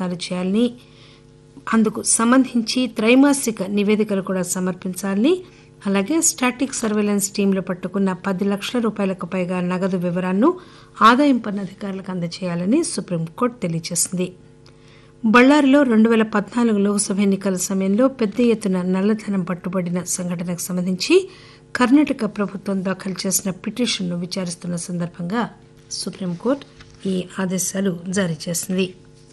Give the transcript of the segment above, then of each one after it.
ప్రయత్నాలు చేయాలని అందుకు సంబంధించి త్రైమాసిక నివేదికలు కూడా సమర్పించాలని అలాగే స్టాటిక్ సర్వేలెన్స్ టీంలు పట్టుకున్న పది లక్షల రూపాయలకు పైగా నగదు వివరాలను ఆదాయం పన్ను అధికారులకు అందజేయాలని సుప్రీంకోర్టు తెలియజేసింది బళ్లారిలో రెండు పేల పద్నాలుగు లోక్సభ ఎన్నికల సమయంలో పెద్ద ఎత్తున నల్లధనం పట్టుబడిన సంఘటనకు సంబంధించి కర్ణాటక ప్రభుత్వం దాఖలు చేసిన పిటిషన్ను విచారిస్తున్న సందర్భంగా సుప్రీంకోర్టు ఈ ఆదేశాలు జారీ చేసింది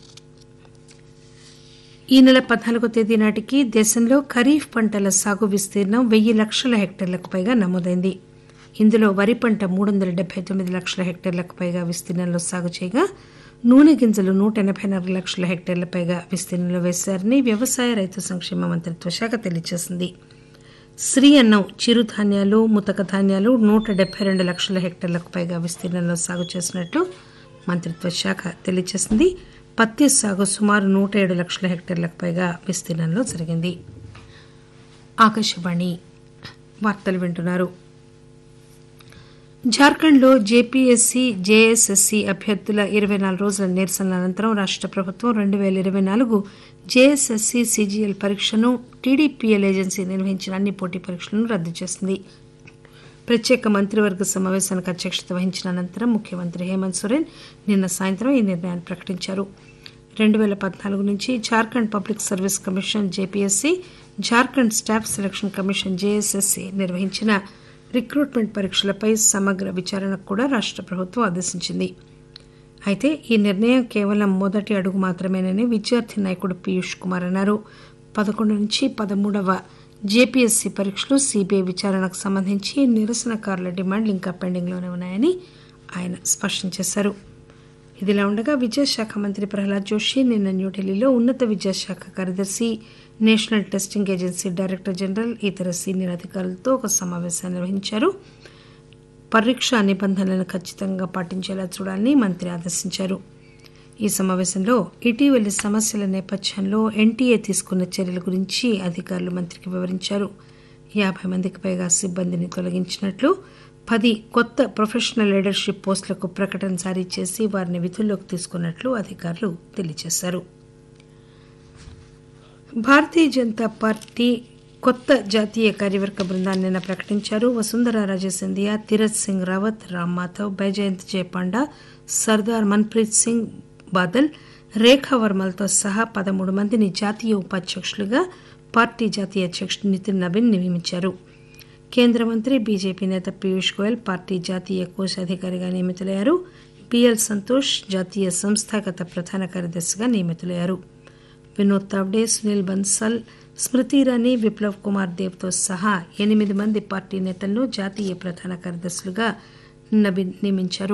ఈ నెల పద్నాలుగో తేదీ నాటికి దేశంలో ఖరీఫ్ పంటల సాగు విస్తీర్ణం వెయ్యి లక్షల హెక్టార్లకు పైగా నమోదైంది ఇందులో వరి పంట మూడు వందల డెబ్బై తొమ్మిది లక్షల హెక్టార్లకు పైగా విస్తీర్ణంలో సాగు చేయగా నూనె గింజలు నూట ఎనభై నాలుగు లక్షల హెక్టార్ల పైగా విస్తీర్ణంలో వేశారని వ్యవసాయ రైతు సంక్షేమ మంత్రిత్వ శాఖ తెలియజేసింది శ్రీ అన్నం చిరుధాన్యాలు ముతక ధాన్యాలు నూట డెబ్బై రెండు లక్షల హెక్టార్లకు పైగా విస్తీర్ణంలో సాగు చేసినట్లు మంత్రిత్వ శాఖ తెలియజేసింది పత్తి సాగు సుమారు నూట ఏడు లక్షల హెక్టార్లకు పైగా విస్తీర్ణంలో జరిగింది ఆకాశవాణి వార్తలు వింటున్నారు జార్ఖండ్లో జేపీఎస్సీ జేఎస్ఎస్సీ అభ్యర్థుల ఇరవై నాలుగు రోజుల నిరసనల అనంతరం రాష్ట ప్రభుత్వం రెండు పేల ఇరవై నాలుగు జేఎస్ఎస్సీ సీజీఎల్ పరీక్షను టీడీపీఎల్ ఏజెన్సీ నిర్వహించిన అన్ని పోటీ పరీక్షలను రద్దు చేసింది ప్రత్యేక మంత్రివర్గ సమావేశానికి అధ్యక్షత వహించిన అనంతరం ముఖ్యమంత్రి హేమంత్ సోరెన్ నిన్న సాయంత్రం ఈ నిర్ణయాన్ని ప్రకటించారు రెండు పేల పద్నాలుగు నుంచి Jharkhand public service commission JPSC Jharkhand staff selection commission JSSC నిర్వహించిన రిక్రూట్మెంట్ పరీక్షలపై సమగ్ర విచారణకు కూడా రాష్ట ప్రభుత్వం ఆదేశించింది అయితే ఈ నిర్ణయం కేవలం మొదటి అడుగు మాత్రమేనని విద్యార్థి నాయకుడు పీయూష్ కుమార్ అన్నారు పదకొండు నుంచి పదమూడవ జేపీఎస్సీ పరీక్షలు సీబీఐ విచారణకు సంబంధించి నిరసనకారుల డిమాండ్లు ఇంకా పెండింగ్లోనే ఉన్నాయని ఆయన స్పష్టం చేశారు ఇదిలా ఉండగా విద్యాశాఖ మంత్రి ప్రహ్లాద్ జోషి నిన్న న్యూఢిల్లీలో ఉన్నత విద్యాశాఖ కార్యదర్శి national testing agency director general ఇతర సీనియర్ అధికారులతో ఒక సమావేశాన్ని నిర్వహించారు పరీక్ష నిబంధనలను ఖచ్చితంగా పాటించేలా చూడాలని మంత్రి ఆదేశించారు ఈ సమావేశంలో ఇటీవలి సమస్యల నేపథ్యంలో ఎన్టీఏ తీసుకున్న చర్యల గురించి అధికారులు మంత్రికి వివరించారు యాభై మందికి పైగా సిబ్బందిని తొలగించినట్లు పది కొత్త ప్రొఫెషనల్ లీడర్షిప్ పోస్టులకు ప్రకటన జారీ చేసి వారిని విధుల్లోకి తీసుకున్నట్లు అధికారులు తెలియజేశారు భారతీయ జనతా పార్టీ కొత్త జాతీయ కార్యవర్గ బృందాన్ని నిన్న ప్రకటించారు వసుంధర రాజే సింధియా తీరత్ సింగ్ రావత్ రామ్ మాధవ్ బైజయంత్ జయపాండా సర్దార్ మన్ప్రీత్ సింగ్ బాదల్ రేఖా వర్మలతో సహా పదమూడు మందిని జాతీయ ఉపాధ్యక్షులుగా పార్టీ జాతీయ అధ్యక్షుడు నితిన్ నవీన్ నియమించారు కేంద్ర మంత్రి బీజేపీ నేత పీయూష్ గోయల్ పార్టీ జాతీయ కోశాధికారిగా నియమితులయ్యారు బిఎల్ సంతోష్ జాతీయ సంస్థాగత ప్రధాన కార్యదర్శిగా నియమితులయ్యారు వినోద్ తావ్డే సునీల్ బన్సల్ స్మృతి ఇరానీ విప్లవ్ కుమార్ దేవ్తో సహా ఎనిమిది మంది పార్టీ నేతలను జాతీయ ప్రధాన కార్యదర్శులుగా నవీన్ నియమించారు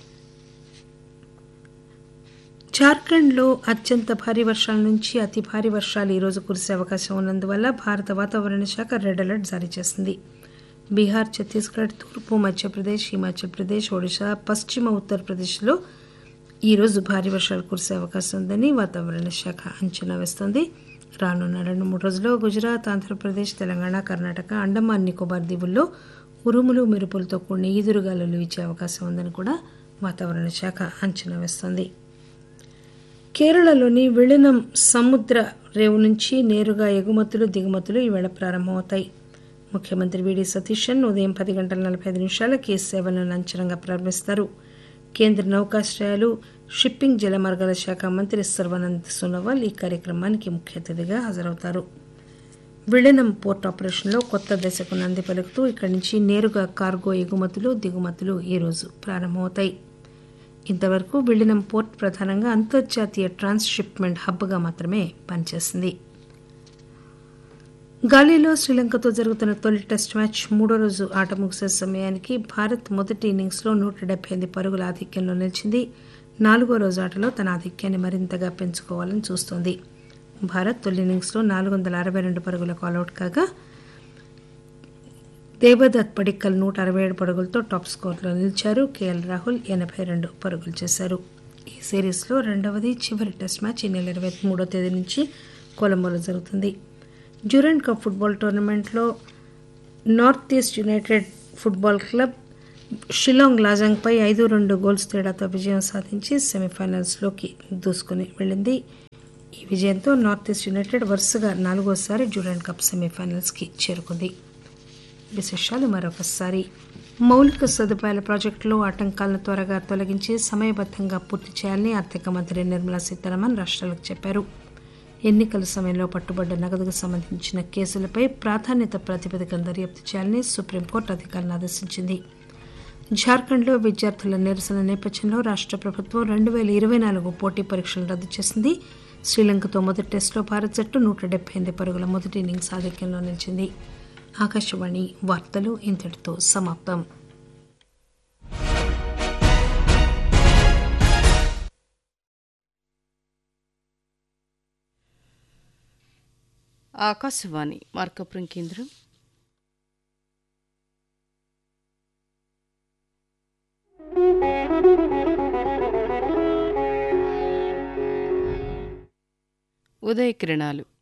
జార్ఖండ్లో అత్యంత భారీ వర్షాల నుంచి అతి భారీ వర్షాలు ఈరోజు కురిసే అవకాశం ఉన్నందువల్ల భారత వాతావరణ శాఖ రెడ్ అలర్ట్ జారీ చేసింది బీహార్ ఛత్తీస్గఢ్ తూర్పు మధ్యప్రదేశ్ హిమాచల్ ప్రదేశ్ ఒడిశా పశ్చిమ ఉత్తరప్రదేశ్లో ఈరోజు భారీ వర్షాలు కురిసే అవకాశం ఉందని వాతావరణ శాఖ అంచనా వేస్తోంది రానున్న రెండు మూడు రోజుల్లో గుజరాత్ ఆంధ్రప్రదేశ్ తెలంగాణ కర్ణాటక అండమాన్ నికోబార్ దీవుల్లో ఉరుములు మెరుపులతో కూడిన ఈదురుగాలులు ఇచ్చే అవకాశం ఉందని కూడా వాతావరణ శాఖ అంచనా వేస్తోంది కేరళలోని విళనం సముద్ర రేవు నుంచి నేరుగా ఎగుమతులు దిగుమతులు ఈవేళ ప్రారంభమవుతాయి ముఖ్యమంత్రి వీడి సతీశన్ ఉదయం పది గంటల నలభై ఐదు నిమిషాలకి ఈ సేవలను లాంఛనంగా ప్రారంభిస్తారు కేంద్ర నౌకాశ్రయాలు షిప్పింగ్ జలమార్గాల శాఖ మంత్రి సర్వానంద్ సోనోవాల్ ఈ కార్యక్రమానికి ముఖ్య అతిథిగా హాజరవుతారు విళనం పోర్ట్ ఆపరేషన్లో కొత్త దశకు నంది పలుకుతూ ఇక్కడి నుంచి నేరుగా కార్గో ఎగుమతులు దిగుమతులు ఈరోజు ప్రారంభమవుతాయి ఇంతవరకు విళనం పోర్ట్ ప్రధానంగా అంతర్జాతీయ ట్రాన్స్షిప్మెంట్ హబ్గా మాత్రమే పనిచేసింది గాలిలో శ్రీలంకతో జరుగుతున్న తొలి టెస్ట్ మ్యాచ్ మూడో రోజు ఆట ముగిసే సమయానికి భారత్ మొదటి ఇన్నింగ్స్లో నూట డెబ్బై ఎనిమిది పరుగుల ఆధిక్యంలో నిలిచింది నాలుగో రోజు ఆటలో తన ఆధిక్యాన్ని మరింతగా పెంచుకోవాలని చూస్తోంది భారత్ తొలి ఇన్నింగ్స్లో నాలుగు వందల అరవై రెండు పరుగులకు ఆల్అౌట్ కాగా దేవదత్ పడిక్కల్ నూట అరవై ఏడు పరుగులతో టాప్ స్కోర్లో నిలిచారు కేఎల్ రాహుల్ ఎనభై రెండు పరుగులు చేశారు ఈ సిరీస్లో రెండవది చివరి టెస్ట్ మ్యాచ్ ఈ నెల ఇరవై మూడో తేదీ నుంచి కొలంబోలో జరుగుతుంది డ్యూరెంట్ కప్ ఫుట్బాల్ టోర్నమెంట్లో north east united football club Shillong లాజంగ్పై ఐదు రెండు గోల్స్ తేడాతో విజయం సాధించి సెమీఫైనల్స్లోకి దూసుకుని వెళ్ళింది ఈ విజయంతో నార్త్ ఈస్ట్ యునైటెడ్ వరుసగా నాలుగోసారి డ్యూరెంట్ కప్ సెమీఫైనల్స్కి చేరుకుంది విశేషాలు మరొకసారి మౌలిక సదుపాయాల ప్రాజెక్టులో ఆటంకాలను త్వరగా తొలగించి సమయబద్దంగా పూర్తి చేయాలని ఆర్థిక మంత్రి నిర్మలా సీతారామన్ రాష్ట్రాలకు చెప్పారు ఎన్నికల సమయంలో పట్టుబడ్డ నగదుకు సంబంధించిన కేసులపై ప్రాధాన్యత ప్రాతిపదికన దర్యాప్తు చేయాలని సుప్రీంకోర్టు అధికారులను ఆదేశించింది జార్ఖండ్లో విద్యార్థుల నిరసన నేపథ్యంలో రాష్ట్ర ప్రభుత్వం రెండు వేల ఇరవై నాలుగు పోటీ పరీక్షలు రద్దు చేసింది శ్రీలంకతో మొదటి టెస్టులో భారత్ జట్టు నూట డెబ్బై ఎనిమిది పరుగుల మొదటి ఇన్నింగ్స్ ఆధిక్యంలో నిలిచింది ఆకాశవాణి వార్తలు ఇంతటితో సమాప్తం ఆకాశవాణి మార్కపురం కేంద్రం ఉదయ కిరణాలు